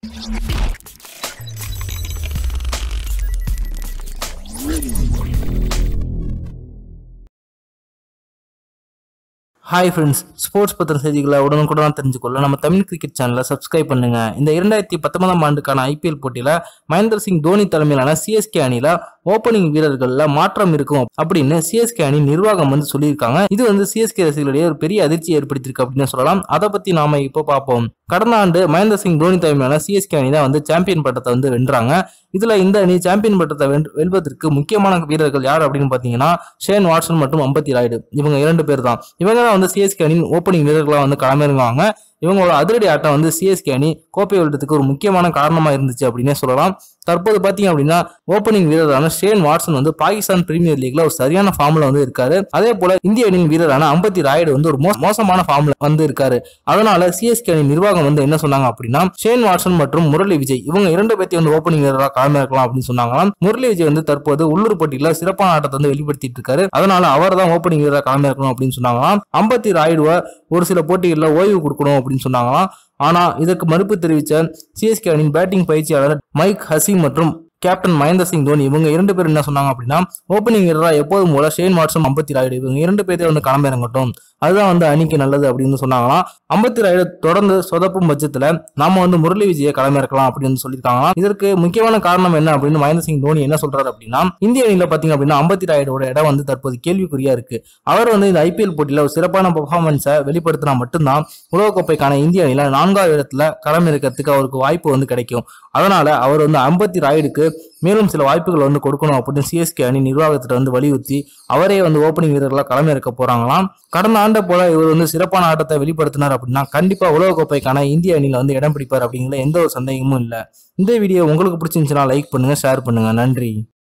hi friends sports பத்திர செய்திகளை உடனுக்குடன் தெரிஞ்சுக்கொள்ள நம்ம தமிழ் கிரிக்கெட் சேனலை சப்ஸ்கிரைப் பண்ணுங்க இந்த இரண்டாயிரத்தி பத்தொன்பதாம் ஆண்டுக்கான ஐபிஎல் போட்டியில மகேந்திர சிங் தோனி தலைமையிலான சிஎஸ்கே அணியில ஓப்பனிங் வீரர்கள்ல மாற்றம் இருக்கும் அப்படின்னு சிஎஸ்கே அணி நிர்வாகம் வந்து சொல்லியிருக்காங்க இது வந்து சிஎஸ்கே ரசிகர்களிடையே ஒரு பெரிய அதிர்ச்சி ஏற்படுத்தியிருக்கு அப்படின்னு சொல்லலாம் அதை பத்தி நாம இப்போ பார்ப்போம் கடந்த ஆண்டு மகேந்திர சிங் தோனி தலைமையிலான சிஎஸ்கே அணி தான் வந்து சாம்பியன் பட்டத்தை வந்து வென்றாங்க இதுல இந்த அணி சாம்பியன் பட்டத்தை வென்- வெல்வதற்கு முக்கியமான வீரர்கள் யார் அப்படின்னு பாத்தீங்கன்னா ஷேன் வாட்சன் மற்றும் அம்பத்தி ராய்டு இவங்க இரண்டு பேர் தான் இவங்க தான் வந்து சிஎஸ்கே அணியின் ஓப்பனிங் வீரர்களா வந்து களமிறங்குவாங்க இவங்களோட அதிரடி ஆட்டம் வந்து சிஎஸ்கே அணி கோப்பை வெல்றதுக்கு ஒரு முக்கியமான காரணமா இருந்துச்சு அப்படின்னே சொல்லலாம் தற்போது பாத்தீங்க அப்படின்னா ஓப்பனிங் வீரரான ஷேன் வாட்சன் வந்து பாகிஸ்தான் பிரீமியர் லீக்ல ஒரு சரியான ஃபார்ம்ல வந்து இருக்காரு அதே போல இந்திய அணியின் வீரரான அம்பத்தி ராய்டு வந்து ஒரு மோ- மோசமான ஃபார்ம்ல வந்து இருக்காரு அதனால சிஎஸ்கே அணி நிர்வாகம் வந்து என்ன சொன்னாங்க அப்படின்னா ஷேன் வாட்சன் மற்றும் முரளி விஜய் இவங்க இரண்டு பேர்த்தையும் வந்து ஓப்பனிங் வீரராக களமிறக்கலாம் அப்படின்னு சொன்னாங்களாம் முரளி விஜய் வந்து தற்போது உள்ளூர் போட்டியில சிறப்பான ஆட்டத்தை வந்து வெளிப்படுத்திட்டு இருக்காரு அதனால அவர் தான் ஓப்பனிங் வீரராக களமிறக்கணும் அப்படின்னு சொன்னாங்களாம் அம்பத்தி ராய்டுவை ஒரு சில போட்டிகளில் ஓய்வு கொடுக்கணும் அப்படின்னு சொன்னாங்களாம் ஆனா இதற்கு மறுப்பு தெரிவித்த சிஎஸ்கே அணியின் பேட்டிங் பயிற்சியாளர் மைக் ஹசீம் மற்றும் கேப்டன் மகேந்திர சிங் தோனி இவங்க இரண்டு பேரும் என்ன சொன்னாங்க அப்படின்னா ஓப்பனிங் வீரரா எப்போதும் போல ஷேன் வாட்சன் அம்பத்தி ராய்டு இவங்க இரண்டு பேர்த்தையும் வந்து களமிறங்கட்டும் அதுதான் வந்து அணிக்கு நல்லது அப்படின்னு சொன்னாங்களாம் அம்பத்தி ராய்டு தொடர்ந்து சொதப்பும் பட்சத்துல நாம வந்து முரளி விஜயை களமிறக்கலாம் அப்படின்னு சொல்லியிருக்காங்களாம் இதற்கு முக்கியமான காரணம் என்ன அப்படின்னு மகேந்திர சிங் தோனி என்ன சொல்றாரு அப்படின்னா இந்திய அணியில பாத்தீங்க அப்படின்னா அம்பத்தி ராய்டோட இடம் வந்து தற்போது கேள்விக்குறியா இருக்கு அவர் வந்து இந்த ஐபிஎல் போட்டியில ஒரு சிறப்பான பெர்ஃபார்மன்ஸை வெளிப்படுத்தினா மட்டும்தான் உலகக்கோப்பைக்கான இந்திய அணியில நான்காவது இடத்துல களமிறக்கிறதுக்கு அவருக்கு வாய்ப்பு வந்து கிடைக்கும் அதனால அவர் வந்து அம்பத்தி ராய்டுக்கு மேலும் சில வாய்ப்புகள் வந்து கொடுக்கணும் அப்படின்னு சிஎஸ்கே அணி நிர்வாகத்திட்ட வந்து வலியுறுத்தி அவரே வந்து ஓப்பனிங் வீரர்களா களமிறக்க போறாங்களாம் கடந்த ஆண்டை போல இவர் வந்து சிறப்பான ஆட்டத்தை வெளிப்படுத்தினார் அப்படின்னா கண்டிப்பா உலகக்கோப்பைக்கான இந்திய அணியில வந்து இடம் பிடிப்பார் அப்படிங்கிற எந்த ஒரு சந்தேகமும் இல்லை இந்த வீடியோ உங்களுக்கு பிடிச்சிருந்துச்சுன்னா லைக் பண்ணுங்க ஷேர் பண்ணுங்க நன்றி